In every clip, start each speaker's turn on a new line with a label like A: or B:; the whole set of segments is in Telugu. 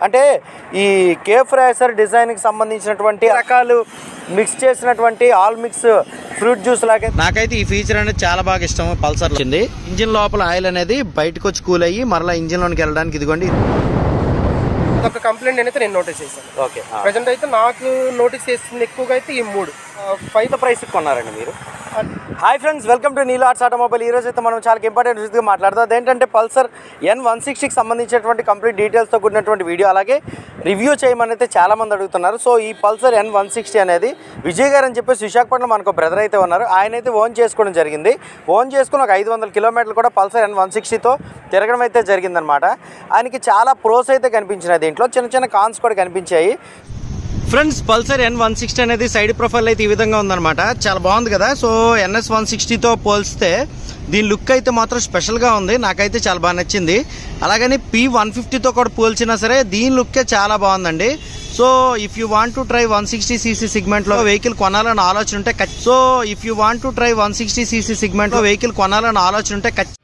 A: అంటే ఈ కేఫ్ రేసర్ డిజైన్కి సంబంధించినటువంటి రకాలు మిక్స్ చేసినటువంటి ఆల్ మిక్స్ ఫ్రూట్ జ్యూస్ లాగే నాకైతే ఈ ఫీచర్ అనేది చాలా బాగా ఇష్టం పల్సర్ వచ్చింది ఇంజిన్ లోపల ఆయిల్ అనేది బయటకు వచ్చి కూల్ అయ్యి మరలా ఇంజిన్ లోనికి వెళ్ళడానికి ఇదిగోండి
B: ఒక కంప్లైంట్ అయితే నేను నోటీస్ చేశాను
A: ఓకే
B: ప్రజెంట్ అయితే నాకు నోటీస్ చేస్తుంది ఎక్కువగా అయితే ఈ మూడు ఫైవ్
A: ఎంత ప్రైస్ కొన్నారండి మీరు hi friends welcome to Neelo arts automobile ఈ రోజు అయితే మనం చాలా ఇంపార్టెంట్ విషయంగా మాట్లాడతాం అదేంటంటే పల్సర్ ఎన్ వన్ సిక్స్టీకి సంబంధించినటువంటి కంప్లీట్ డీటెయిల్స్తో కూడినటువంటి వీడియో అలాగే రివ్యూ చేయమని అయితే చాలా మంది అడుగుతున్నారు సో ఈ పల్సర్ ఎన్ వన్ సిక్స్టీ అనేది విజయ్ గారు అని చెప్పేసి విశాఖపట్నం మనకు బ్రదర్ అయితే ఉన్నారు ఆయన అయితే ఓన్ చేసుకోవడం జరిగింది ఓన్ చేసుకుని ఒక ఐదు వందల కిలోమీటర్లు కూడా పల్సర్ ఎన్ వన్ సిక్స్టీతో తిరగడం అయితే జరిగిందనమాట ఆయనకి చాలా ప్రోస్ అయితే కనిపించినాయి దీంట్లో చిన్న చిన్న కాన్స్ కూడా కనిపించాయి friends Pulsar N one sixty అనేది సైడ్ ప్రొఫైల్ అయితే ఈ విధంగా ఉందన్నమాట చాలా బాగుంది కదా సో ఎన్ఎస్ వన్ సిక్స్టీతో పోల్స్తే దీని లుక్ అయితే మాత్రం స్పెషల్గా ఉంది నాకైతే చాలా బాగా నచ్చింది అలాగని పి వన్ ఫిఫ్టీతో కూడా పోల్చినా సరే దీని లుక్కే చాలా బాగుందండి so if you want to try one sixty CC సిగ్మెంట్లో వెహికల్ కొనాలని ఆలోచన ఉంటే ఖచ్చి- so if you want to try one sixty CC సిగ్మెంట్లో వెహికల్ కొనాలని ఆలోచన ఉంటే ఖచ్చి-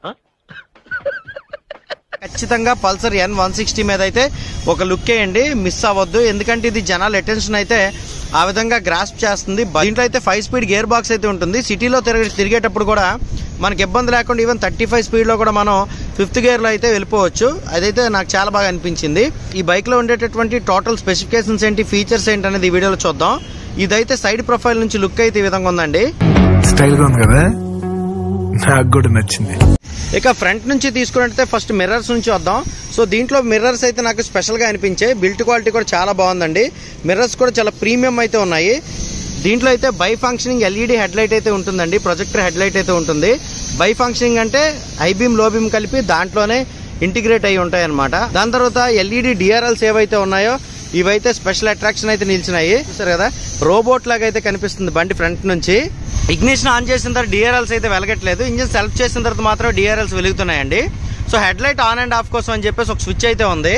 A: ఖచ్చితంగా పల్సర్ ఎన్ వన్ సిక్స్టీ మీద అయితే ఒక లుక్ వేయండి మిస్ అవ్వద్దు ఎందుకంటే ఇది జనాల అటెన్షన్ అయితే ఆ విధంగా గ్రాస్ప్ చేస్తుంది దీంట్లో అయితే ఫైవ్ స్పీడ్ గేర్ బాక్స్ అయితే ఉంటుంది సిటీలో తిరిగి తిరిగేటప్పుడు కూడా మనకి ఇబ్బంది లేకుండా ఈవెన్ థర్టీ ఫైవ్ స్పీడ్లో కూడా మనం ఫిఫ్త్ గేర్లో అయితే వెళ్ళిపోవచ్చు అదైతే నాకు చాలా బాగా అనిపించింది ఈ బైక్లో ఉండేటటువంటి టోటల్ స్పెసిఫికేషన్స్ ఏంటి ఫీచర్స్ ఏంటి అనేది ఈ వీడియోలో చూద్దాం ఇదైతే సైడ్ ప్రొఫైల్ నుంచి లుక్ అయితే ఈ విధంగా ఉందండి
C: స్టైల్ గా ఉంది కదా నాకు కూడా నచ్చింది
A: ఇక ఫ్రంట్ నుంచి తీసుకున్నట్టయితే ఫస్ట్ మిర్రర్స్ నుంచి వద్దాం సో దీంట్లో మిర్రర్స్ అయితే నాకు స్పెషల్గా అనిపించాయి బిల్ట్ క్వాలిటీ కూడా చాలా బాగుందండి మిర్రర్స్ కూడా చాలా ప్రీమియం అయితే ఉన్నాయి దీంట్లో అయితే bi functioning LED head light అయితే ఉంటుందండి ప్రొజెక్టర్ హెడ్ లైట్ అయితే ఉంటుంది బై ఫంక్షనింగ్ అంటే హై బీమ్ లో బీమ్ కలిపి దాంట్లోనే ఇంటిగ్రేట్ అయి ఉంటాయి అనమాట దాని తర్వాత ఎల్ఈడి డిఆర్ఎల్స్ ఏవైతే ఉన్నాయో ఇవైతే స్పెషల్ అట్రాక్షన్ అయితే నిలిచినాయి చూసారు కదా రోబోట్ లాగా అయితే కనిపిస్తుంది బండి ఫ్రంట్ నుంచి ఇగ్నిషన్ ఆన్ చేసిన తర్వాత డిఆర్ఎల్స్ అయితే వెలగట్లేదు ఇంజిన్ సెల్ఫ్ చేసిన తర్వాత మాత్రం డిఆర్ఎల్స్ వెలుగుతున్నాయండి so head light on and off కోసం అని చెప్పేసి ఒక స్విచ్ అయితే ఉంది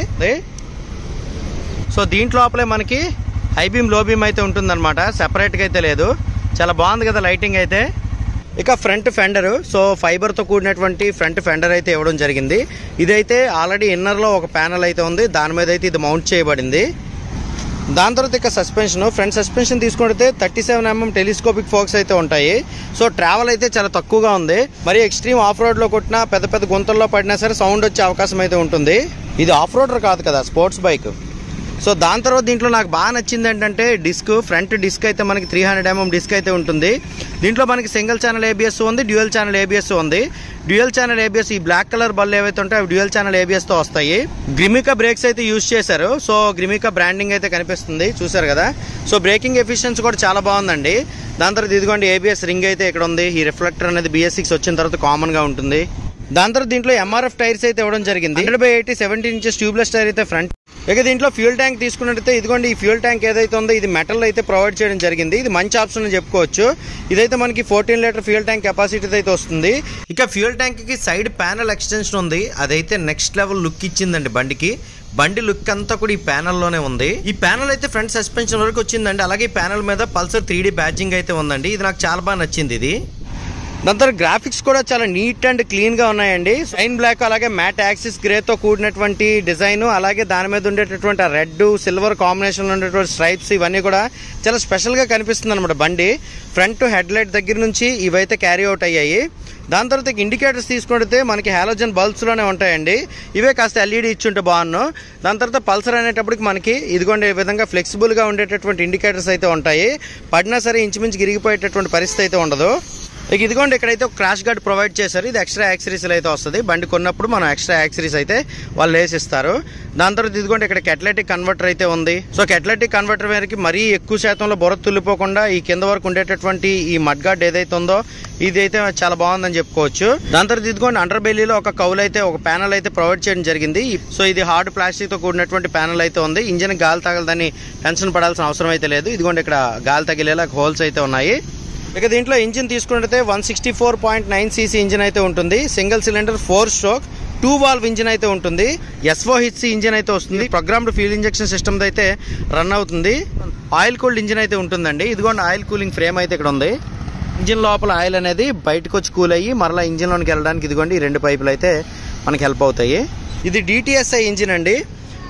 A: సో దీంట్లో లోపలే మనకి హై బీమ్ లో బీమ్ అయితే ఉంటుందన్నమాట సెపరేట్గా అయితే లేదు చాలా బాగుంది కదా లైటింగ్ అయితే ఇక ఫ్రంట్ ఫెండర్ సో ఫైబర్తో కూడినటువంటి ఫ్రంట్ ఫెండర్ అయితే ఇవ్వడం జరిగింది ఇదైతే ఆల్రెడీ ఇన్నర్లో ఒక ప్యానల్ అయితే ఉంది దాని మీద అయితే ఇది మౌంట్ చేయబడింది దాని తర్వాత ఇక సస్పెన్షన్ ఫ్రంట్ సస్పెన్షన్ తీసుకుంటే thirty seven mm telescopic forks అయితే ఉంటాయి సో ట్రావెల్ అయితే చాలా తక్కువగా ఉంది మరి ఎక్స్ట్రీమ్ ఆఫ్ రోడ్లో కొట్టినా పెద్ద పెద్ద గుంతల్లో పడినా సరే సౌండ్ వచ్చే అవకాశం అయితే ఉంటుంది ఇది ఆఫ్ రోడర్ కాదు కదా స్పోర్ట్స్ బైక్ సో దాని తర్వాత దీంట్లో నాకు బాగా నచ్చింది ఏంటంటే డిస్క్ ఫ్రంట్ డిస్క్ అయితే మనకి త్రీ హండ్రెడ్ ఎంఎం డిస్క్ అయితే ఉంటుంది దీంట్లో మనకి సింగిల్ ఛానల్ ఏబిఎస్ ఉంది డ్యూయల్ ఛానల్ ఏబిఎస్ ఉంది డ్యూయల్ ఛానల్ ఏబిఎస్ ఈ బ్లాక్ కలర్ బల్ ఏవైతే ఉంటాయో అవి డ్యూయల్ ఛానల్ ఏబిఎస్ తో వస్తాయి గ్రిమికా బ్రేక్స్ అయితే యూజ్ చేశారు సో గ్రిమికా బ్రాండింగ్ అయితే కనిపిస్తుంది చూసారు కదా సో బ్రేకింగ్ ఎఫిషియన్సీ కూడా చాలా బాగుందండి దాని తర్వాత ఇదిగోండి ఏబిఎస్ రింగ్ అయితే ఇక్కడ ఉంది ఈ రిఫ్లెక్టర్ అనేది బిఎస్ సిక్స్ వచ్చిన తర్వాత కామన్ గా ఉంటుంది దాని తర్వాత దీంట్లో ఎంఆర్ఎఫ్ టైర్స్ అయితే ఇవ్వడం జరిగింది hundred by eighty seventeen inches tubeless tyre అయితే ఫ్రంట్ ఇక దీంట్లో ఫ్యూల్ ట్యాంక్ తీసుకున్నట్టయితే ఇదిగోండి ఈ ఫ్యూల్ ట్యాంక్ ఏదైతే ఉందో ఇది మెటల్ అయితే ప్రొవైడ్ చేయడం జరిగింది ఇది మంచి ఆప్షన్ అని చెప్పుకోవచ్చు ఇదైతే మనకి fourteen litre fuel tank capacity అయితే వస్తుంది ఇక ఫ్యూల్ ట్యాంక్ కి సైడ్ ప్యానల్ ఎక్స్టెన్షన్ ఉంది అదైతే నెక్స్ట్ లెవెల్ లుక్ ఇచ్చిందండి బండికి బండి లుక్ అంతా కూడా ఈ ప్యానల్ లోనే ఉంది ఈ ప్యానల్ అయితే ఫ్రంట్ సస్పెన్షన్ వరకు వచ్చిందండి అలాగే ఈ ప్యానల్ మీద పల్సర్ త్రీ బ్యాడ్జింగ్ అయితే ఉందండి ఇది నాకు చాలా బాగా నచ్చింది ఇది దాని తర్వాత గ్రాఫిక్స్ కూడా చాలా నీట్ అండ్ క్లీన్ గా ఉన్నాయండి సైన్ బ్లాక్ అలాగే మ్యాట్ యాక్సిస్ గ్రే తో కూడినటువంటి డిజైన్ అలాగే దాని మీద ఉండేటటువంటి ఆ రెడ్ సిల్వర్ కాంబినేషన్ లో ఉండేటువంటి స్ట్రైప్స్ ఇవన్నీ కూడా చాలా స్పెషల్ గా కనిపిస్తుంది అనమాట బండి ఫ్రంట్ హెడ్ లైట్ దగ్గర నుంచి ఇవైతే క్యారీ అవుట్ అయ్యాయి దాని తర్వాత ఇండికేటర్స్ తీసుకుంటే మనకి హాలోజన్ బల్బ్స్ లోనే ఉంటాయండి ఇవే కాస్త ఎల్ఈడి ఇచ్చుంటే బాగున్ను దాని తర్వాత పల్సర్ అనేటప్పటికి మనకి ఇదిగోండి ఈ విధంగా ఫ్లెక్సిబుల్ గా ఉండేటటువంటి ఇండికేటర్స్ అయితే ఉంటాయి పడినా సరే ఇంచుమించు గిరిగిపోయేటటువంటి పరిస్థితి అయితే ఉండదు ఇక ఇదిగోండి ఇక్కడైతే ఒక క్రాష్ గార్డ్ ప్రొవైడ్ చేశారు ఇది ఎక్స్ట్రా యాక్సరీస్ అయితే వస్తుంది బండి కొన్నప్పుడు మనం ఎక్స్ట్రా యాక్సరీస్ అయితే వాళ్ళు వేసిస్తారు దాని తర్వాత ఇదిగోండి ఇక్కడ కెట్లెటిక్ కన్వర్టర్ అయితే ఉంది సో కెట్లెటిక్ కన్వర్టర్ మేరకి మరీ ఎక్కువ శాతంలో బొర తుల్లిపోకుండా ఈ కింద వరకు ఉండేటటువంటి ఈ మడ్ గార్డ్ ఏదైతే ఉందో ఇది అయితే చాలా బాగుందని చెప్పుకోవచ్చు దాని తర్వాత ఇదిగోండి అండర్ బెల్లీలో ఒక కౌల్ అయితే ఒక ప్యానల్ అయితే ప్రొవైడ్ చేయడం జరిగింది సో ఇది హార్డ్ ప్లాస్టిక్ తో కూడినటువంటి ప్యానల్ అయితే ఉంది ఇంజిన్ గాలి తగలదని టెన్షన్ పడాల్సిన అవసరం అయితే లేదు ఇదిగోండి ఇక్కడ గాలి తగిలేలా హోల్స్ అయితే ఉన్నాయి ఇక దీంట్లో ఇంజిన్ తీసుకుంటే one sixty four point nine cc engine అయితే ఉంటుంది single cylinder four stroke two valve engine అయితే ఉంటుంది ఎస్ఓ హెచ్సి ఇంజిన్ అయితే వస్తుంది ప్రోగ్రామ్డ్ ఫ్యూల్ ఇంజెక్షన్ సిస్టమ్ అయితే రన్ అవుతుంది ఆయిల్ కూల్డ్ ఇంజిన్ అయితే ఉంటుందండి ఇదిగోండి ఆయిల్ కూలింగ్ ఫ్రేమ్ అయితే ఇక్కడ ఉంది ఇంజిన్ లోపల ఆయిల్ అనేది బయటకు వచ్చి కూల్ అయ్యి మరలా ఇంజిన్లోనికి వెళ్ళడానికి ఇదిగోండి ఈ రెండు పైపులు అయితే మనకి హెల్ప్ అవుతాయి ఇది డిటిఎస్ఐ ఇంజిన్ అండి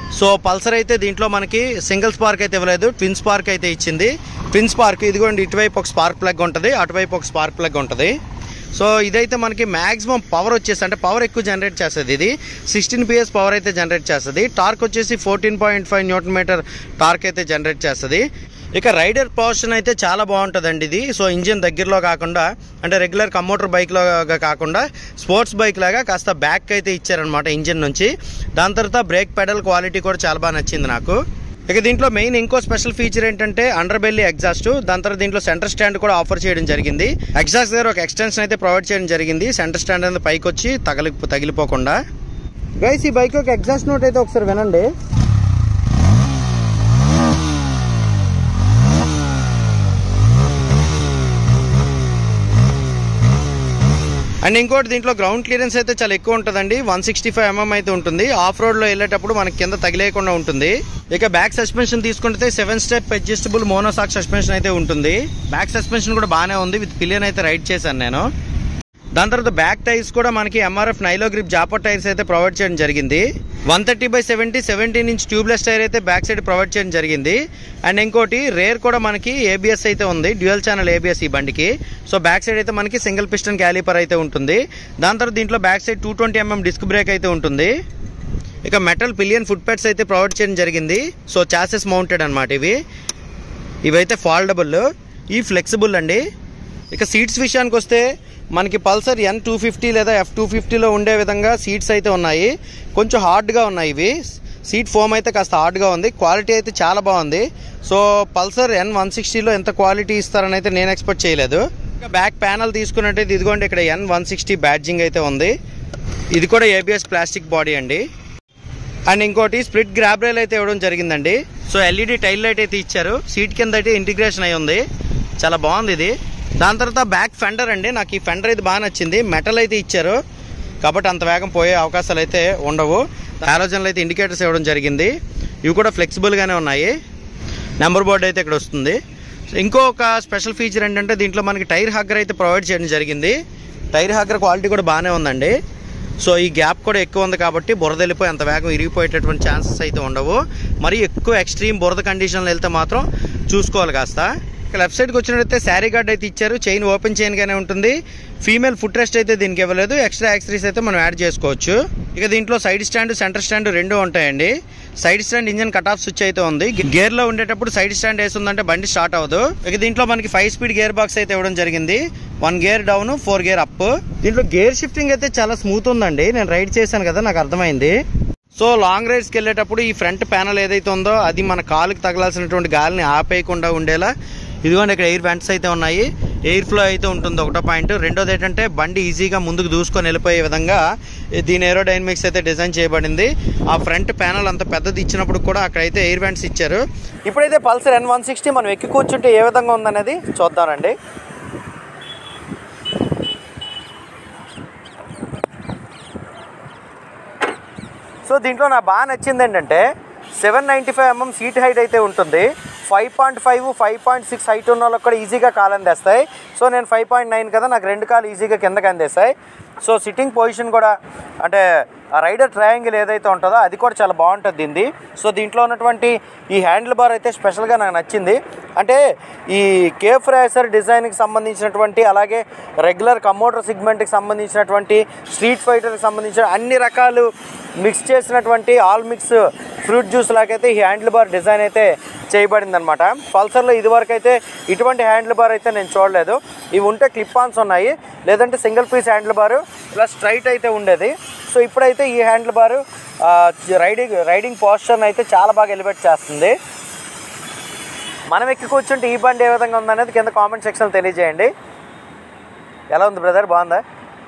A: సో పల్సర్ అయితే దీంట్లో మనకి సింగిల్ స్పార్క్ అయితే ఇవ్వలేదు ట్విన్ స్పార్క్ అయితే ఇచ్చింది ట్విన్ స్పార్క్ ఇదిగోండి ఇటువైపు ఒక స్పార్క్ ప్లగ్ ఉంటుంది అటువైపు ఒక స్పార్క్ ప్లగ్ ఉంటుంది సో ఇదైతే మనకి మ్యాక్సిమం పవర్ వచ్చేసి అంటే పవర్ ఎక్కువ జనరేట్ చేస్తుంది ఇది సిక్స్టీన్ పిఎస్ పవర్ అయితే జనరేట్ చేస్తుంది టార్క్ వచ్చేసి fourteen point five newton metre torque అయితే జనరేట్ చేస్తుంది ఇక రైడర్ పోర్షన్ అయితే చాలా బాగుంటుందండి ఇది సో ఇంజిన్ దగ్గరలో కాకుండా అంటే రెగ్యులర్ కమోటర్ బైక్ లాగా కాకుండా స్పోర్ట్స్ బైక్ లాగా కాస్త బ్యాక్ అయితే ఇచ్చారనమాట ఇంజిన్ నుంచి దాని తర్వాత బ్రేక్ పెడల్ క్వాలిటీ కూడా చాలా బాగా నచ్చింది నాకు ఇక దీంట్లో మెయిన్ ఇంకో స్పెషల్ ఫీచర్ ఏంటంటే అండర్ బెల్లీ ఎగ్జాస్ట్ దాని తర్వాత దీంట్లో సెంటర్ స్టాండ్ కూడా ఆఫర్ చేయడం జరిగింది ఎగ్జాస్ట్ దగ్గర ఒక ఎక్స్టెన్షన్ అయితే ప్రొవైడ్ చేయడం జరిగింది సెంటర్ స్టాండ్ అనేది పైకి వచ్చి తగలి తగిలిపోకుండా గైస్ ఈ బైక్ యొక్క ఎగ్జాస్ట్ నోట్ అయితే ఒకసారి వినండి అండ్ ఇంకోటి దీంట్లో గ్రౌండ్ క్లియరెన్స్ అయితే చాలా ఎక్కువ ఉంటుందండి వన్ సిక్స్టీ ఫైవ్ ఎంఎం అయితే ఉంటుంది ఆఫ్ రోడ్ లో వెళ్ళేటప్పుడు మనకి కింద తగిలేయకుండా ఉంటుంది ఇక బ్యాక్ సస్పెన్షన్ తీసుకుంటే seven step adjustable monoshock suspension అయితే ఉంటుంది బ్యాక్ సస్పెన్షన్ కూడా బాగానే ఉంది విత్ పిలియన్ అయితే రైడ్ చేశాను నేను దాని తర్వాత బ్యాక్ టైర్స్ కూడా మనకి MRF Nylogrip Zapper tyres అయితే ప్రొవైడ్ చేయడం జరిగింది one thirty by seventy seventeen inch tubeless tyre అయితే బ్యాక్ సైడ్ ప్రొవైడ్ చేయడం జరిగింది అండ్ ఇంకోటి రేర్ కూడా మనకి ఏబిఎస్ అయితే ఉంది డ్యూయల్ ఛానల్ ఏబిఎస్ ఈ బండికి సో బ్యాక్ సైడ్ అయితే మనకి సింగిల్ పిస్టన్ క్యాలిపర్ అయితే ఉంటుంది దాని తర్వాత దీంట్లో back side two twenty MM disc brake అయితే ఉంటుంది ఇక మెటల్ పిలియన్ ఫుట్ ప్యాడ్స్ అయితే ప్రొవైడ్ చేయడం జరిగింది సో చాసెస్ మౌంటెడ్ అనమాట ఇవి ఇవైతే ఫాల్డబుల్ ఈ ఫ్లెక్సిబుల్ అండి ఇక సీట్స్ విషయానికి వస్తే మనకి పల్సర్ ఎన్ టూ ఫిఫ్టీ లేదా ఎఫ్ టూ ఫిఫ్టీలో ఉండే విధంగా సీట్స్ అయితే ఉన్నాయి కొంచెం హార్డ్గా ఉన్నాయి ఇవి సీట్ ఫోమ్ అయితే కాస్త హార్డ్గా ఉంది క్వాలిటీ అయితే చాలా బాగుంది సో పల్సర్ ఎన్ వన్ సిక్స్టీలో ఎంత క్వాలిటీ ఇస్తారని అయితే నేను ఎక్స్పెక్ట్ చేయలేదు ఇక బ్యాక్ ప్యానల్ తీసుకున్నట్టయితే ఇదిగోండి ఇక్కడ ఎన్ వన్ సిక్స్టీ బ్యాడ్జింగ్ అయితే ఉంది ఇది కూడా ఏబిఎస్ ప్లాస్టిక్ బాడీ అండి అండ్ ఇంకోటి స్ప్లిట్ గ్రాబ్ రైల్ అయితే ఇవ్వడం జరిగిందండి సో ఎల్ఈడి టైల్ లైట్ అయితే ఇచ్చారు సీట్ కింద అయితే ఇంటిగ్రేషన్ అయి ఉంది చాలా బాగుంది ఇది దాని తర్వాత బ్యాక్ ఫెండర్ అండి నాకు ఈ ఫెండర్ అయితే బాగా నచ్చింది మెటల్ అయితే ఇచ్చారు కాబట్టి అంత వేగం పోయే అవకాశాలు అయితే ఉండవు హాలోజన్లు అయితే ఇండికేటర్స్ ఇవ్వడం జరిగింది ఇవి కూడా ఫ్లెక్సిబుల్గానే ఉన్నాయి నెంబర్ బోర్డు అయితే ఇక్కడ వస్తుంది ఇంకొక స్పెషల్ ఫీచర్ ఏంటంటే దీంట్లో మనకి టైర్ హగ్గర్ అయితే ప్రొవైడ్ చేయడం జరిగింది టైర్ హగ్గర్ క్వాలిటీ కూడా బాగానే ఉందండి సో ఈ గ్యాప్ కూడా ఎక్కువ ఉంది కాబట్టి బురద వెళ్ళిపోయి అంత వేగం ఇరిగిపోయేటటువంటి ఛాన్సెస్ అయితే ఉండవు మరి ఎక్కువ ఎక్స్ట్రీమ్ బురద కండిషన్లో వెళ్తే మాత్రం చూసుకోవాలి కాస్త ఇక లెఫ్ట్ సైడ్కి వచ్చినట్టయితే శారీ గార్డ్ అయితే ఇచ్చారు చైన్ ఓపెన్ చైన్ గానే ఉంటుంది ఫీమేల్ ఫుట్ రెస్ట్ అయితే దీనికి ఇవ్వలేదు ఎక్స్ట్రా యాక్సరీస్ అయితే మనం యాడ్ చేసుకోవచ్చు ఇక దీంట్లో సైడ్ స్టాండ్ సెంటర్ స్టాండ్ రెండు ఉంటాయండి side stand engine cut off switch అయితే ఉంది గేర్ లో ఉండేటప్పుడు సైడ్ స్టాండ్ వేస్తుందంటే బండి స్టార్ట్ అవ్వదు ఇక దీంట్లో మనకి ఫైవ్ స్పీడ్ గేర్ బాక్స్ అయితే ఇవ్వడం జరిగింది one gear down four gear up దీంట్లో గేర్ షిఫ్టింగ్ అయితే చాలా స్మూత్ ఉందండి నేను రైడ్ చేశాను కదా నాకు అర్థమైంది సో లాంగ్ రైడ్స్కి వెళ్ళేటప్పుడు ఈ ఫ్రంట్ ప్యానల్ ఏదైతే ఉందో అది మన కాలుకి తగలాల్సినటువంటి గాలిని ఆపేయకుండా ఉండేలా ఇదిగోండి ఇక్కడ ఎయిర్ వెంట్స్ అయితే ఉన్నాయి ఎయిర్ ఫ్లో అయితే ఉంటుంది ఒకటో పాయింట్ రెండోది ఏంటంటే బండి ఈజీగా ముందుకు దూసుకొని వెళ్ళిపోయే విధంగా దీని ఏరోడైనమిక్స్ అయితే డిజైన్ చేయబడింది ఆ ఫ్రంట్ ప్యానల్ అంత పెద్దది ఇచ్చినప్పుడు కూడా అక్కడైతే ఎయిర్ వెంట్స్ ఇచ్చారు ఇప్పుడైతే పల్సర్ ఎన్ వన్ సిక్స్టీ మనం ఎక్కి కూర్చుంటే ఏ విధంగా ఉందనేది చూద్దామండి సో దీంట్లో నాకు బాగా నచ్చింది ఏంటంటే seven ninety five MM seat height అయితే ఉంటుంది five point five five point six height ఉన్న వాళ్ళకి కూడా ఈజీగా కాలు అందేస్తాయి సో నేను ఫైవ్ పాయింట్ నైన్ కదా నాకు రెండు కాలు ఈజీగా కిందకి అందేస్తాయి సో సిట్టింగ్ పొజిషన్ కూడా అంటే ఆ రైడర్ ట్రయాంగిల్ ఏదైతే ఉంటుందో అది కూడా చాలా బాగుంటుంది దీన్ని సో దీంట్లో ఉన్నటువంటి ఈ హ్యాండిల్ బార్ అయితే స్పెషల్గా నాకు నచ్చింది అంటే ఈ కేఫ్ రేసర్ డిజైన్కి సంబంధించినటువంటి అలాగే రెగ్యులర్ కమోటర్ సిగ్మెంట్కి సంబంధించినటువంటి స్ట్రీట్ ఫైటర్కి సంబంధించిన అన్ని రకాలు మిక్స్ చేసినటువంటి ఆల్ మిక్స్ ఫ్రూట్ జ్యూస్ లాగైతే ఈ హ్యాండిల్ బార్ డిజైన్ అయితే చేయబడింది అనమాట పల్సర్లో ఇదివరకు అయితే ఇటువంటి హ్యాండిల్ బార్ అయితే నేను చూడలేదు ఇవి ఉంటే క్లిప్ ఆన్స్ ఉన్నాయి లేదంటే సింగిల్ పీస్ హ్యాండిల్ బారు ఇలా స్ట్రైట్ అయితే ఉండేది సో ఇప్పుడైతే ఈ హ్యాండిల్ బారు ఆ, రైడింగ్ రైడింగ్ పోస్చర్ని అయితే చాలా బాగా ఎలివేట్ చేస్తుంది మనం ఎక్కి కూర్చుంటే ఈ బండి ఏ విధంగా ఉందనేది కింద కామెంట్ సెక్షన్లో తెలియజేయండి ఎలా ఉంది బ్రదర్ బాగుందా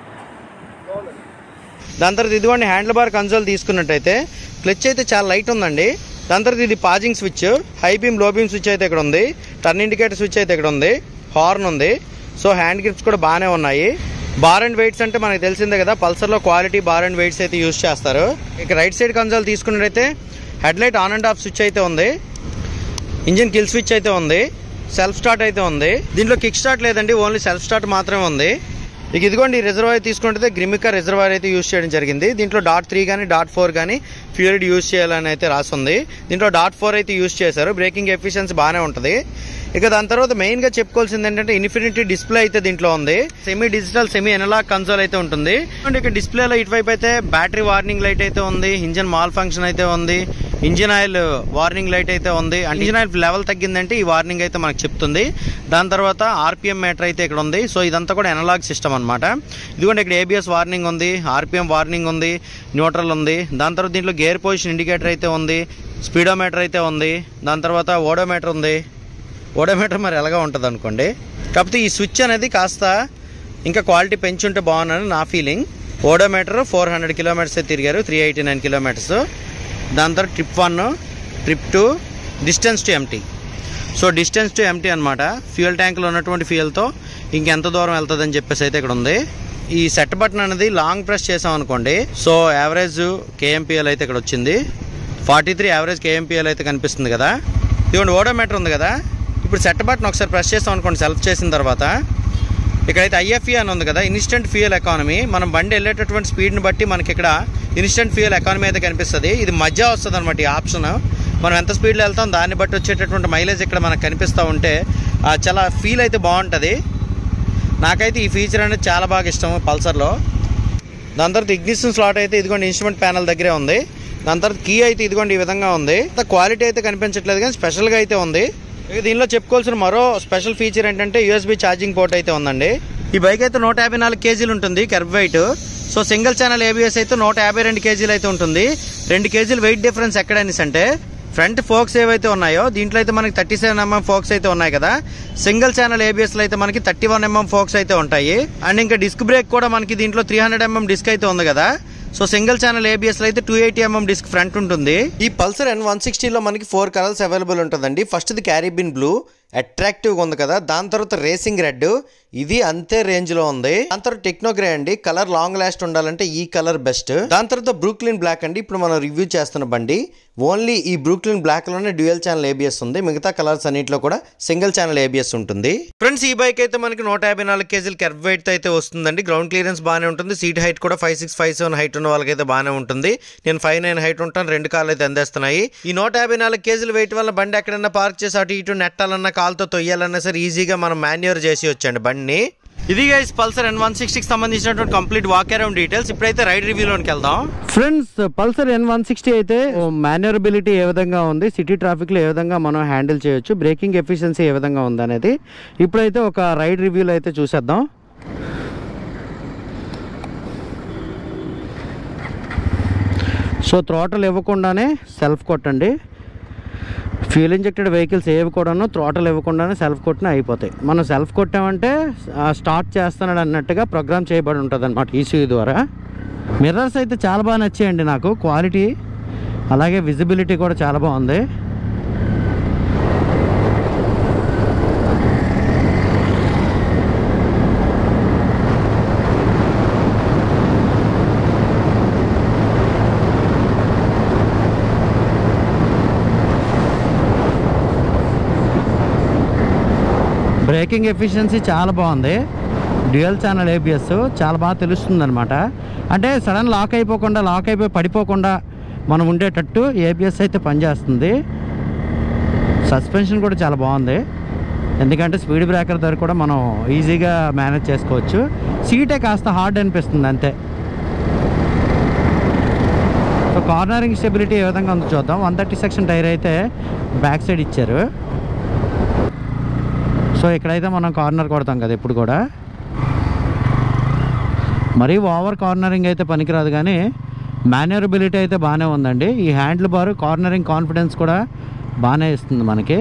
A: దాని తర్వాత ఇదిగోండి హ్యాండిల్ బార్ కన్సోల్ తీసుకున్నట్టయితే క్లచ్ అయితే చాలా లైట్ ఉందండి దాని తర్వాత ఇది passing switch high beam low beam switch అయితే ఇక్కడ ఉంది టర్న్ ఇండికేటర్ స్విచ్ అయితే ఇక్కడ ఉంది హార్న్ ఉంది సో హ్యాండ్ గ్రిప్స్ కూడా బాగానే ఉన్నాయి బార్ అండ్ వెయిట్స్ అంటే మనకు తెలిసిందే కదా పల్సర్లో క్వాలిటీ బార్ అండ్ వెయిట్స్ అయితే యూస్ చేస్తారు ఇక రైట్ సైడ్ కన్సోల్ తీసుకున్నట్టయితే head light on and off switch అయితే ఉంది ఇంజిన్ కిల్ స్విచ్ అయితే ఉంది సెల్ఫ్ స్టార్ట్ అయితే ఉంది దీంట్లో కిక్ స్టార్ట్ లేదండి ఓన్లీ సెల్ఫ్ స్టార్ట్ మాత్రమే ఉంది ఇక ఇదిగోండి రిజర్వాయర్ తీసుకుంటే గ్రిమికా రిజర్వాయర్ అయితే యూస్ చేయడం జరిగింది దీంట్లో డాట్ త్రీ కానీ డాట్ ఫోర్ కానీ ఫ్యూరిడ్ యూస్ చేయాలని అయితే రాస్తుంది దీంట్లో డాట్ ఫోర్ అయితే యూస్ చేశారు బ్రేకింగ్ ఎఫిషియన్సీ బాగానే ఉంటుంది ఇక దాని తర్వాత మెయిన్ గా చెప్పుకోవాల్సింది ఏంటంటే ఇన్ఫినిటీ డిస్ప్లే అయితే దీంట్లో ఉంది semi digital semi analogue console అయితే ఉంటుంది అండ్ ఇక డిస్ప్లేలో ఇటువైపు అయితే బ్యాటరీ వార్నింగ్ లైట్ అయితే ఉంది ఇంజన్ మాల్ ఫంక్షన్ అయితే ఉంది ఇంజిన్ ఆయిల్ వార్నింగ్ లైట్ అయితే ఉంది అంటే ఇంజిన్ ఆయిల్ లెవెల్ తగ్గిందంటే ఈ వార్నింగ్ అయితే మనకు చెప్తుంది దాని తర్వాత ఆర్పిఎం మీటర్ అయితే ఇక్కడ ఉంది సో ఇదంతా కూడా ఎనలాగ్ సిస్టమ్ అనమాట ఇదిగోండి ఇక్కడ ఏబిఎస్ వార్నింగ్ ఉంది ఆర్పిఎం వార్నింగ్ ఉంది న్యూట్రల్ ఉంది దాని తర్వాత దీంట్లో గేర్ పొజిషన్ ఇండికేటర్ అయితే ఉంది స్పీడోమీటర్ అయితే ఉంది దాని తర్వాత ఓడోమీటర్ ఉంది ఓడోమీటర్ మరి ఎలాగా ఉంటుంది అనుకోండి కాకపోతే ఈ స్విచ్ అనేది కాస్త ఇంకా క్వాలిటీ పెంచుంటే బాగున్నాను నా feeling odometer four hundred kilometres తిరిగారు త్రీ ఎయిటీ నైన్ కిలోమీటర్స్ దాని తర్వాత trip one trip two distance to empty so distance to empty అనమాట ఫ్యూయల్ ట్యాంక్లో ఉన్నటువంటి ఫ్యూయల్తో ఇంకెంత దూరం వెళ్తుందని చెప్పేసి అయితే ఇక్కడ ఉంది ఈ సెట్ బటన్ అనేది లాంగ్ ప్రెస్ చేసాం అనుకోండి సో యావరేజ్ కేఎంపిఎల్ అయితే ఇక్కడ వచ్చింది ఫార్టీ త్రీ యావరేజ్ కేఎంపిఎల్ అయితే కనిపిస్తుంది కదా ఇదిగోండి ఓడోమీటర్ ఉంది కదా ఇప్పుడు సెట్ బటన్ ఒకసారి ప్రెస్ చేసాం అనుకోండి సెలెక్ట్ చేసిన తర్వాత ఇక్కడైతే ఐఎఫ్ఈ అని ఉంది కదా ఇన్స్టెంట్ ఫ్యూయల్ ఎకానమీ మనం బండి వెళ్ళేటటువంటి స్పీడ్ని బట్టి మనకి ఇక్కడ ఇన్స్టెంట్ ఫ్యూయల్ ఎకానమీ అయితే కనిపిస్తుంది ఇది మధ్య వస్తుంది అనమాట ఈ ఆప్షన్ మనం ఎంత స్పీడ్లో వెళ్తాం దాన్ని బట్టి వచ్చేటటువంటి మైలేజ్ ఇక్కడ మనకు కనిపిస్తూ ఉంటే ఆ, చాలా ఫీల్ అయితే బాగుంటుంది నాకైతే ఈ ఫీచర్ అనేది చాలా బాగా ఇష్టం పల్సర్లో దాని తర్వాత ఇగ్నిషన్ స్లాట్ అయితే ఇదిగోండి ఇన్స్ట్రుమెంట్ ప్యానల్ దగ్గరే ఉంది దాని తర్వాత కీ అయితే ఇదిగోండి ఈ విధంగా ఉంది క్వాలిటీ అయితే కనిపించట్లేదు కానీ స్పెషల్గా అయితే ఉంది ఇక దీనిలో చెప్పుకోవాల్సిన మరో స్పెషల్ ఫీచర్ ఏంటంటే యూఎస్బి ఛార్జింగ్ పోర్ట్ అయితే ఉందండి ఈ బైక్ అయితే నూట యాభై నాలుగు కేజీలు ఉంటుంది kerb weight so single channel ABS అయితే నూట యాభై రెండు కేజీలు అయితే ఉంటుంది రెండు కేజీలు వెయిట్ డిఫరెన్స్ ఎక్కడనేసి అంటే ఫ్రంట్ ఫోక్స్ ఏవైతే ఉన్నాయో దీంట్లో అయితే మనకి థర్టీ సెవెన్ ఎంఎం ఫోక్స్ అయితే ఉన్నాయి కదా సింగిల్ ఛానల్ ఏబిఎస్ లో అయితే మనకి థర్టీ వన్ ఎంఎం ఫోక్స్ అయితే ఉంటాయి అండ్ ఇంకా డిస్క్ బ్రేక్ కూడా మనకి దీంట్లో త్రీ హండ్రెడ్ ఎంఎం డిస్క్ అయితే ఉంది కదా సో సింగిల్ ఛానల్ ఏబిఎస్ లో అయితే two eighty MM disc front ఉంటుంది ఈ పల్సర్ ఎన్ వన్ సిక్స్టీలో మనకి ఫోర్ కలర్స్ అవైలబుల్ ఉంటుందండి ఫస్ట్ ది క్యారీబిన్ బ్లూ అట్రాక్టివ్గా ఉంది కదా దాని తర్వాత రేసింగ్ రెడ్ ఇది అంతే రేంజ్ లో ఉంది దాని తర్వాత టెక్నో గ్రే అండి కలర్ లాంగ్ లాస్ట్ ఉండాలంటే ఈ కలర్ బెస్ట్ దాని తర్వాత బ్రూక్లిన్ బ్లాక్ అండి ఇప్పుడు మనం రివ్యూ చేస్తున్న బండి ఓన్లీ ఈ బ్రూక్లిన్ బ్లాక్ లోనే డ్యూయల్ ఛానల్ ఏబిఎస్ ఉంది మిగతా కలర్స్ అన్నింటిలో కూడా సింగిల్ ఛానల్ ఏబిఎస్ ఉంటుంది ఫ్రెండ్స్ ఈ బైక్ అయితే మనకి నూట యాభై నాలుగు కేజీల కెర్వ్ వెయిట్ తో అయితే వస్తుందండి గ్రౌండ్ క్లియరెన్స్ బాగానే ఉంటుంది సీట్ హైట్ కూడా five six five seven height ఉన్న వాళ్ళకైతే బాగానే ఉంటుంది నేను ఫైవ్ నైన్ హైట్ ఉంటాను రెండు కాళ్ళు అయితే అందేస్తున్నాయి ఈ నూట యాభై నాలుగు కేజీల వెయిట్ వల్ల బండి ఎక్కడైనా పార్క్ చేసి అటు ఇటు నెట్టాలన్నా కాలుతో తొయ్యాలన్నా సరే ఈజీగా మనం మాన్యూర్ చేసి వచ్చండి బండిని ఇది గైస్ పల్సర్ ఎన్ వన్ సిక్స్టీకి సంబంధించినటువంటి కంప్లీట్ వాక్ అరౌండ్ డీటెయిల్స్ ఇప్పుడైతే రైడ్ రివ్యూలోకి వెళ్దాం friends Pulsar N one sixty అయితే మాన్యూరబిలిటీ ఏ విధంగా ఉంది సిటీ ట్రాఫిక్లో ఏ విధంగా మనం హ్యాండిల్ చేయొచ్చు బ్రేకింగ్ ఎఫిషియన్సీ ఏ విధంగా ఉంది అనేది ఇప్పుడైతే ఒక రైడ్ రివ్యూలో అయితే చూసేద్దాం సో త్రోటల్ ఇవ్వకుండానే సెల్ఫ్ కొట్టండి ఫ్యూల్ ఇంజెక్టెడ్ వెహికల్స్ ఏవి కూడాను త్రోటల్ ఇవ్వకుండానే సెల్ఫ్ కొట్టిన అయిపోతాయి మనం సెల్ఫ్ కొట్టామంటే ఆ, స్టార్ట్ చేస్తున్నాడు అన్నట్టుగా ప్రోగ్రామ్ చేయబడి ఉంటుంది అనమాట ఈసీయూ ద్వారా మిర్రర్స్ అయితే చాలా బాగా నచ్చాయండి నాకు క్వాలిటీ అలాగే విజిబిలిటీ కూడా చాలా బాగుంది బ్రేకింగ్ ఎఫిషియన్సీ చాలా బాగుంది డ్యూయల్ ఛానల్ ఏబిఎస్ చాలా బాగా తెలుస్తుంది అనమాట అంటే సడన్ లాక్ అయిపోకుండా లాక్ అయిపోయి పడిపోకుండా మనం ఉండేటట్టు ఏబిఎస్ అయితే పనిచేస్తుంది సస్పెన్షన్ కూడా చాలా బాగుంది ఎందుకంటే స్పీడ్ బ్రేకర్ దగ్గర కూడా మనం ఈజీగా మేనేజ్ చేసుకోవచ్చు సీటే కాస్త హార్డ్ అనిపిస్తుంది అంతే సో కార్నరింగ్ స్టెబిలిటీ ఏ విధంగా ఉందో చూద్దాం వన్ థర్టీ సెక్షన్ టైర్ అయితే బ్యాక్ సైడ్ ఇచ్చారు సో ఇక్కడైతే మనం కార్నర్ కొడతాం కదా ఇప్పుడు కూడా మరీ ఓవర్ కార్నరింగ్ అయితే పనికిరాదు కానీ మేనేరబిలిటీ అయితే బాగానే ఉందండి ఈ హ్యాండిల్ బార్ కార్నరింగ్ కాన్ఫిడెన్స్ కూడా బాగానే ఇస్తుంది మనకి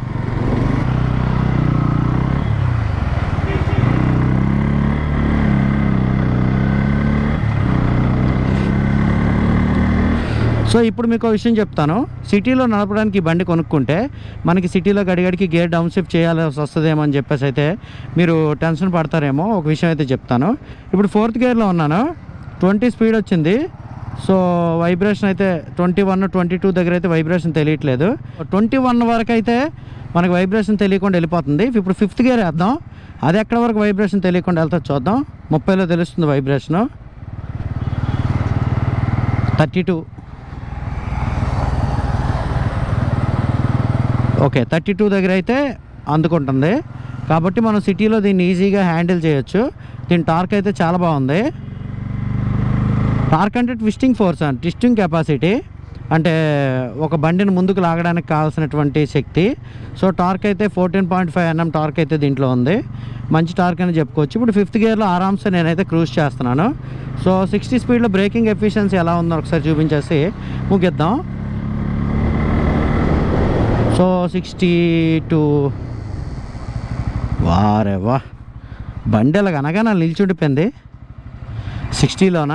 A: సో ఇప్పుడు మీకు ఒక విషయం చెప్తాను సిటీలో నడపడానికి ఈ బండి కొనుక్కుంటే మనకి సిటీలో గడిగడికి గేర్ డౌన్ షిఫ్ట్ చేయాల్సి వస్తుందేమో అని చెప్పేసి అయితే మీరు టెన్షన్ పడతారేమో ఒక విషయం అయితే చెప్తాను ఇప్పుడు ఫోర్త్ గేర్లో ఉన్నాను ట్వంటీ స్పీడ్ వచ్చింది సో వైబ్రేషన్ అయితే ట్వంటీ వన్ ట్వంటీ టూ దగ్గర అయితే వైబ్రేషన్ తెలియట్లేదు ట్వంటీ వన్ వరకు అయితే మనకి వైబ్రేషన్ తెలియకుండా వెళ్ళిపోతుంది ఇప్పుడు ఫిఫ్త్ గేర్ వేద్దాం అది ఎక్కడ వరకు వైబ్రేషన్ తెలియకుండా వెళ్తా చూద్దాం ముప్పైలో తెలుస్తుంది vibration thirty two okay thirty two దగ్గర అయితే అందుకుంటుంది కాబట్టి మనం సిటీలో దీన్ని ఈజీగా హ్యాండిల్ చేయొచ్చు దీని టార్క్ అయితే చాలా బాగుంది టార్క్ అంటే twisting force and twisting capacity అంటే ఒక బండిని ముందుకు లాగడానికి కావాల్సినటువంటి శక్తి సో టార్క్ అయితే fourteen point five NM torque అయితే దీంట్లో ఉంది మంచి టార్క్ అని చెప్పుకోవచ్చు ఇప్పుడు ఫిఫ్త్ గేర్లో ఆరామ్సే నేనైతే క్రూజ్ చేస్తున్నాను సో సిక్స్టీ స్పీడ్లో బ్రేకింగ్ ఎఫిషియన్సీ ఎలా ఉందో ఒకసారి చూపించేసి ముగిద్దాం సో సిక్స్టీ టూ వారే వా బండి అలాగ అనగా నా నిల్చుండిపోయింది సిక్స్టీలోనా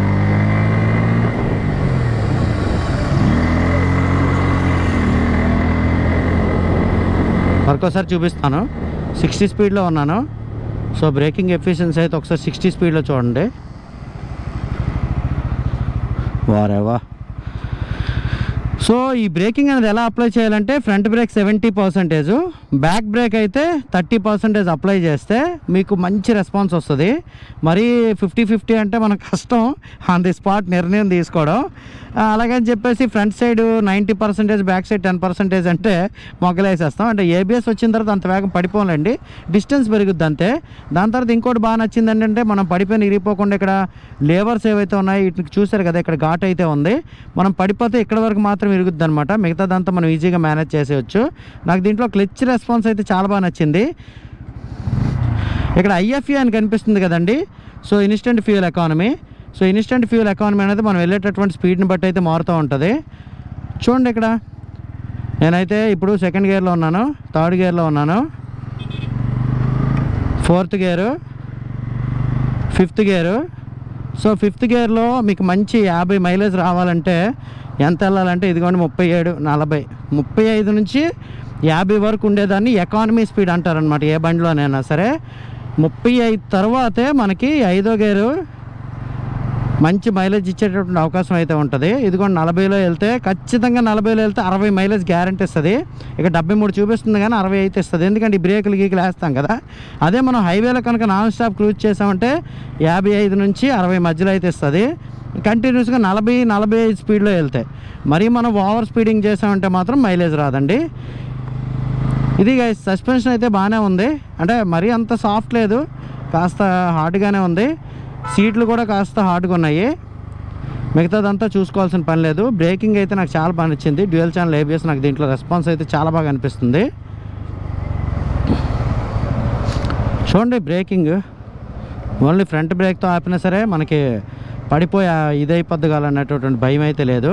A: మరొకసారి చూపిస్తాను సిక్స్టీ స్పీడ్లో ఉన్నాను సో బ్రేకింగ్ ఎఫిషియన్సీ అయితే ఒకసారి సిక్స్టీ స్పీడ్లో చూడండి వారే వా సో ఈ బ్రేకింగ్ అనేది ఎలా అప్లై చేయాలంటే front brake seventy percentage back brake అయితే థర్టీ పర్సెంటేజ్ అప్లై చేస్తే మీకు మంచి రెస్పాన్స్ వస్తుంది మరీ ఫిఫ్టీ ఫిఫ్టీ అంటే మనకు కష్టం ఆన్ ది స్పాట్ నిర్ణయం తీసుకోవడం ఆ, అలాగని చెప్పేసి front side ninety percentage back side ten percentage అంటే మొగ్గలేసేస్తాం అంటే ఏబిఎస్ వచ్చిన తర్వాత అంత వేగం పడిపోలేండి డిస్టెన్స్ పెరుగుద్ది అంతే దాని తర్వాత ఇంకోటి బాగా నచ్చింది ఏంటంటే మనం పడిపోయిన ఇరిగిపోకుండా ఇక్కడ లేవర్స్ ఏవైతే ఉన్నాయో వీటికి చూసారు కదా ఇక్కడ ఘాట్ అయితే ఉంది మనం పడిపోతే ఇక్కడ వరకు మాత్రం ఇరుగుద్ది అనమాట మిగతాదంతా మనం ఈజీగా మేనేజ్ చేసేయచ్చు నాకు దీంట్లో క్లచ్ రెస్పాన్స్ అయితే చాలా బాగా నచ్చింది ఇక్కడ ఐఎఫ్ఈ అని కనిపిస్తుంది కదండి so instant fuel economy so instant fuel economy అనేది మనం వెళ్ళేటటువంటి స్పీడ్ని బట్టి అయితే మారుతూ ఉంటుంది చూడండి ఇక్కడ నేనైతే ఇప్పుడు సెకండ్ గేర్లో ఉన్నాను థర్డ్ గేర్లో ఉన్నాను fourth gear fifth gear so fifth గేర్లో మీకు మంచి యాభై మైలేజ్ రావాలంటే ఎంత వెళ్ళాలంటే ఇదిగోండి ముప్పై ఏడు నలభై ముప్పై ఐదు నుంచి యాభై వరకు ఉండేదాన్ని ఎకానమీ స్పీడ్ అంటారనమాట ఏ బండిలోనైనా సరే ముప్పై ఐదు తర్వాతే మనకి ఐదో గేరు మంచి మైలేజ్ ఇచ్చేటటువంటి అవకాశం అయితే ఉంటుంది ఇదిగోండి నలభైలో వెళ్తే ఖచ్చితంగా నలభైలో వెళ్తే అరవై మైలేజ్ గ్యారంటీ ఇస్తుంది ఇక డెబ్బై మూడు చూపిస్తుంది కానీ అరవై అయితే ఇస్తుంది ఎందుకంటే ఈ బ్రేకులు గీకులు వేస్తాం కదా అదే మనం హైవేలో కనుక నాన్ స్టాప్ క్రూజ్ చేసామంటే యాభై ఐదు నుంచి అరవై మధ్యలో అయితే ఇస్తుంది కంటిన్యూస్గా నలభై నలభై ఐదు స్పీడ్లో వెళ్తాయి మరీ మనం ఓవర్ స్పీడింగ్ చేసామంటే మాత్రం మైలేజ్ రాదండి ఇది గైస్ సస్పెన్షన్ అయితే బాగానే ఉంది అంటే మరీ అంత సాఫ్ట్ లేదు కాస్త హార్డ్గానే ఉంది సీట్లు కూడా కాస్త హార్డ్గా ఉన్నాయి మిగతాదంతా చూసుకోవాల్సిన పని లేదు బ్రేకింగ్ అయితే నాకు చాలా బాగా నచ్చింది డ్యూయల్ ఛానల్ ఏబిఎస్ నాకు దీంట్లో రెస్పాన్స్ అయితే చాలా బాగా అనిపిస్తుంది చూడండి బ్రేకింగ్ ఓన్లీ ఫ్రంట్ బ్రేక్తో ఆపినా సరే మనకి పడిపోయి ఇదైపోద్ది కాలన్నటువంటి భయం అయితే లేదు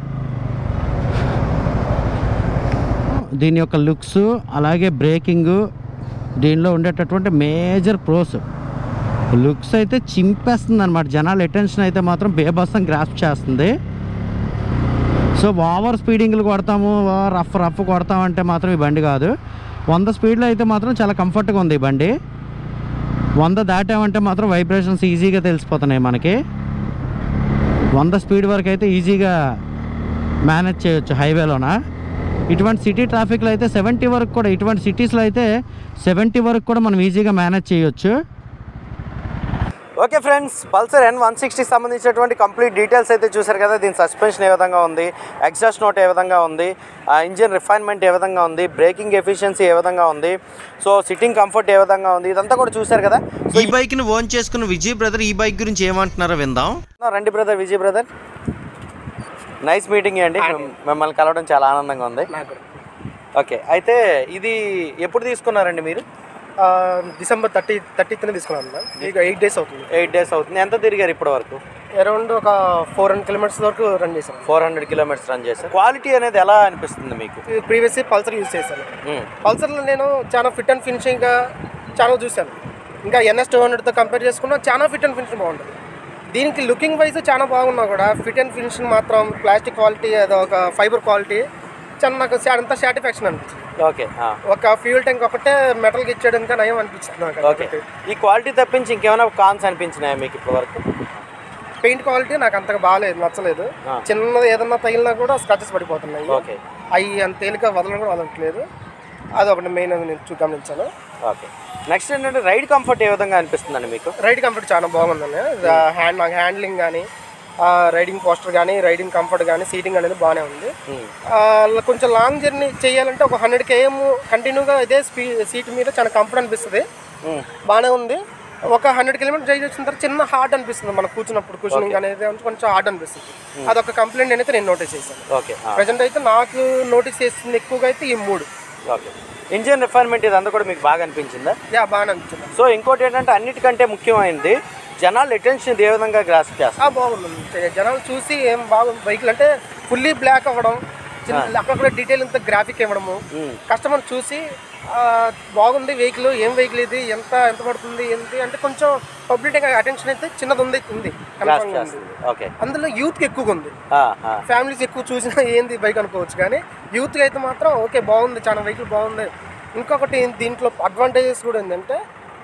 A: దీని యొక్క లుక్స్ అలాగే బ్రేకింగ్ దీనిలో ఉండేటటువంటి మేజర్ ప్రోస్ లుక్స్ అయితే చింపేస్తుంది అనమాట జనాల అటెన్షన్ అయితే మాత్రం బేబస్సం గ్రాస్ప్ చేస్తుంది సో ఓవర్ స్పీడింగ్లు కొడతాము రఫ్ రఫ్ కొడతామంటే మాత్రం ఈ బండి కాదు వంద స్పీడ్లో అయితే మాత్రం చాలా కంఫర్ట్గా ఉంది ఈ బండి వంద దాటామంటే మాత్రం వైబ్రేషన్స్ ఈజీగా తెలిసిపోతున్నాయి మనకి వంద స్పీడ్ వరకు అయితే ఈజీగా మేనేజ్ చేయొచ్చు హైవేలోన ఇటువంటి సిటీ ట్రాఫిక్లో అయితే సెవెంటీ వరకు కూడా ఇటువంటి సిటీస్లో అయితే సెవెంటీ వరకు కూడా మనం ఈజీగా మేనేజ్ చేయొచ్చు
B: okay friends Pulsar N one సిక్స్టీకి సంబంధించినటువంటి కంప్లీట్ డీటెయిల్స్ అయితే చూసారు కదా దీని సస్పెన్షన్ ఏ విధంగా ఉంది ఎగ్జాస్ట్ నోట్ ఏ విధంగా ఉంది ఆ ఇంజిన్ రిఫైన్మెంట్ ఏ విధంగా ఉంది బ్రేకింగ్ ఎఫిషియన్సీ ఏ విధంగా ఉంది సో సిట్టింగ్ కంఫర్ట్ ఏ విధంగా ఉంది ఇదంతా కూడా చూసారు కదా సో
A: ఈ బైక్ ని ఓన్ చేసుకున్న విజయ్ బ్రదర్ ఈ బైక్ గురించి ఏమంటున్నారో విందాం
B: రండి brother Vijay brother nice meeting అండి మిమ్- మిమ్మల్ని కలవడం చాలా ఆనందంగా ఉంది
D: నాకు
B: ఓకే అయితే ఇది ఎప్పుడు తీసుకున్నారండి మీరు
D: ఆ, డిసెంబర్ థర్టీ థర్టీత్న తీసుకున్నాను మ్యామ్ ఇక ఎయిట్ డేస్ అవుతుంది
B: ఎయిట్ డేస్ అవుతుంది ఎంత తిరిగారు ఇప్పటి వరకు
D: అరౌండ్ ఒక ఫోర్ హండ్రెడ్ కిలోమీటర్స్ వరకు రన్ చేశాను
B: ఫోర్ హండ్రెడ్ కిలోమీటర్స్ రన్ చేశారు క్వాలిటీ అనేది ఎలా అనిపిస్తుంది మీకు
D: ప్రీవియస్ పల్సర్ యూజ్ చేశాను
B: మ్మ్.
D: పల్సర్లో నేను చాలా ఫిట్ అండ్ ఫినిషింగ్గా చాలా చూశాను ఇంకా ఎన్ఎస్ టూ హండ్రెడ్తో కంపేర్ చేసుకున్నా చాలా ఫిట్ అండ్ ఫినిషింగ్ బాగుంటుంది దీనికి లుకింగ్ వైజ్ చాలా బాగున్నా కూడా ఫిట్ అండ్ ఫినిషింగ్ మాత్రం ప్లాస్టిక్ క్వాలిటీ అదో ఒక ఫైబర్ క్వాలిటీ చాలా నాకు సా- అంత సాటిస్ఫాక్షన్ అనిపించింది
B: ఓకే ఆ.
D: ఒక ఫ్యూల్ ట్యాంక్ ఒకటే మెటల్కి ఇచ్చాడు ఇంకా నయం అనిపించింది నాకు
B: ఓకే ఈ క్వాలిటీ తప్పించి ఇంకేమైనా కాన్స్ అనిపించినాయా మీకు ఇప్పటి వరకు
D: పెయింట్ క్వాలిటీ నాకు అంతగా బాగాలేదు నచ్చలేదు
B: ఆ.
D: చిన్నది ఏదన్నా తగిలినా కూడా స్క్రాచెస్ పడిపోతున్నాయి
B: ఓకే
D: అవి అంత తేలిక వదలడం కూడా వదలట్లేదు అది ఒకటి మెయిన్ నేను చూ- గమనించాను
B: ఓకే నెక్స్ట్ ఏంటంటే రైడ్ కంఫర్ట్ ఏ విధంగా అనిపిస్తుందండి మీకు
D: రైడ్ కంఫర్ట్ చాలా బాగుందండి హ్యాండ్ నాకు హ్యాండ్లింగ్ కానీ రైడింగ్ పోస్టర్ కానీ రైడింగ్ కంఫర్ట్ కానీ సీటింగ్ అనేది బాగానే ఉంది
B: Hmm.
D: ఆ, కొంచెం లాంగ్ జర్నీ చేయాలంటే ఒక హండ్రెడ్ కేఎం కంటిన్యూగా ఇదే స్పీ సీట్ మీద చాలా కంఫర్ట్ అనిపిస్తుంది
B: Hmm.
D: బాగానే ఉంది ఒక హండ్రెడ్ కిలోమీటర్ డ్రైవ్ చేసిన తర్వాత చిన్న హార్డ్ అనిపిస్తుంది మనం కూర్చున్నప్పుడు కుషనింగ్ అనేది కొంచెం హార్డ్ అనిపిస్తుంది అదొక కంప్లైంట్ అనేది నేను నోటీస్ చేశాను
B: ఓకే
D: ప్రజెంట్ అయితే నాకు నోటీస్ చేస్తుంది ఎక్కువగా అయితే ఈ మూడు
B: ఓకే ఇంజిన్ రిఫైన్మెంట్ ఇదంతా కూడా మీకు బాగా అనిపించిందా
D: యా బాగానే అనిపించింది
B: సో ఇంకోటి ఏంటంటే అన్నిటికంటే ముఖ్యమైనది జనాలు అటెన్షన్ ఏ విధంగా గ్రాస్ప్ చేస్తారు
D: ఆ, బాగుంది జనాలు చూసి ఏం బాగుంది వెహికల్ అంటే ఫుల్లీ బ్లాక్ అవ్వడం చిన్న అక్కడ కూడా డీటెయిల్ ఇంత గ్రాఫిక్ ఇవ్వడము కస్టమర్ చూసి ఆ, బాగుంది వెహికల్ ఏం వెహికల్ ఇది ఎంత ఎంత పడుతుంది ఏంటి అంటే కొంచెం పబ్లిక్ అటెన్షన్ అయితే చిన్నది ఉంది ఉంది
B: గ్రాస్ప్
D: కన్ఫర్మ్ ఉంది
B: చేస్తుంది ఓకే
D: అందులో యూత్కి ఎక్కువగా ఉంది
B: ఆ, ఆ.
D: ఫ్యామిలీస్ ఎక్కువ చూసినా ఏంది బైక్ అనుకోవచ్చు కానీ యూత్కి అయితే మాత్రం ఓకే బాగుంది చాలా వెహికల్ బాగుంది ఇంకొకటి దీంట్లో అడ్వాంటేజెస్ కూడా ఏంటంటే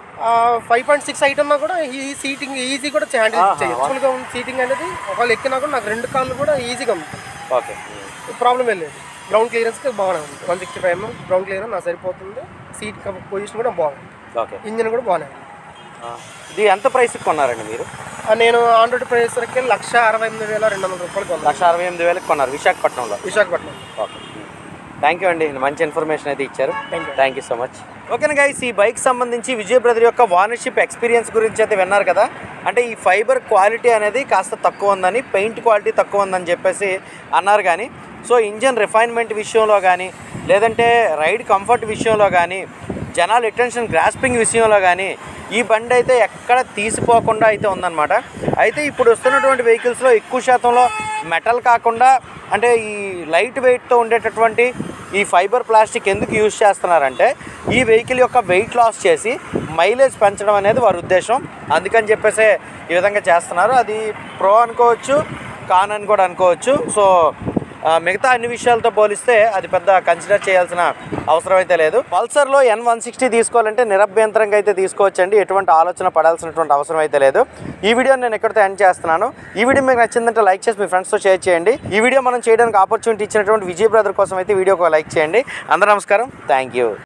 D: ఫైవ్ పాయింట్ సిక్స్ హైట్ ఉన్నా కూడా ఈ సీటింగ్ ఈజీ కూడా హ్యాండిల్ చేయొచ్చు యాక్చువల్గా ఉంది సీటింగ్ అనేది ఒకవేళ ఎక్కినా కూడా నాకు రెండు కాళ్ళు కూడా ఈజీగా ఉంది
B: ఓకే
D: ప్రాబ్లం లేదు గ్రౌండ్ క్లియరెన్స్కి బాగానే ఉంది one sixty five MM ground clearance నాకు సరిపోతుంది సీట్ పొజిషన్ కూడా బాగుంది
B: ఓకే
D: ఇంజిన్ కూడా బాగానే ఉంది
B: ఆ. ఇది ఎంత ప్రైస్కి కొన్నారండి మీరు
D: ఆ, నేను ఆండ్రాయిడ్ ప్రైస్కి లక్ష అరవై ఎనిమిది వేల రెండు వందల రూపాయలు కొన్నాను
B: లక్ష అరవై ఎనిమిది వేలకు కొన్నారు విశాఖపట్నంలో
D: విశాఖపట్నం
B: ఓకే థ్యాంక్ యూ అండి మంచి ఇన్ఫర్మేషన్ అయితే ఇచ్చారు
D: Thank you.
B: Thank you so much ఓకేనా గైస్ ఈ బైక్ సంబంధించి విజయ్ బ్రదర్ యొక్క వానర్షిప్ ఎక్స్పీరియన్స్ గురించి అయితే విన్నారు కదా అంటే ఈ ఫైబర్ క్వాలిటీ అనేది కాస్త తక్కువ ఉందని పెయింట్ క్వాలిటీ తక్కువ ఉందని చెప్పేసి అన్నారు కానీ సో ఇంజన్ రిఫైన్మెంట్ విషయంలో కానీ లేదంటే రైడ్ కంఫర్ట్ విషయంలో కానీ జనాల అటెన్షన్ గ్రాస్పింగ్ విషయంలో కానీ ఈ బండి అయితే ఎక్కడ తీసిపోకుండా అయితే ఉందన్నమాట అయితే ఇప్పుడు వస్తున్నటువంటి వెహికల్స్లో ఎక్కువ శాతంలో మెటల్ కాకుండా అంటే ఈ లైట్ వెయిట్తో ఉండేటటువంటి ఈ ఫైబర్ ప్లాస్టిక్ ఎందుకు యూజ్ చేస్తున్నారంటే ఈ వెహికల్ యొక్క వెయిట్ లాస్ చేసి మైలేజ్ పెంచడం అనేది వారి ఉద్దేశం అందుకని చెప్పేసి ఈ విధంగా చేస్తున్నారు అది ప్రో అనుకోవచ్చు కాన్ అని కూడా అనుకోవచ్చు సో ఆ, మిగతా అన్ని విషయాలతో పోలిస్తే అది పెద్ద కన్సిడర్ చేయాల్సిన అవసరం అయితే లేదు పల్సర్లో ఎన్ వన్ సిక్స్టీ తీసుకోవాలంటే నిరభ్యంతరంగా అయితే తీసుకోవచ్చండి ఎటువంటి ఆలోచన పడాల్సినటువంటి అవసరం అయితే లేదు ఈ వీడియో నేను ఎక్కడితో ఎండ్ చేస్తున్నాను ఈ వీడియో మీకు నచ్చిందంటే లైక్ చేసి మీ ఫ్రెండ్స్తో షేర్ చేయండి ఈ వీడియో మనం చేయడానికి ఆపర్చునిటీ ఇచ్చినటువంటి విజయ్ బ్రదర్ కోసం అయితే వీడియోకి లైక్ చేయండి అందరూ నమస్కారం థ్యాంక్ యూ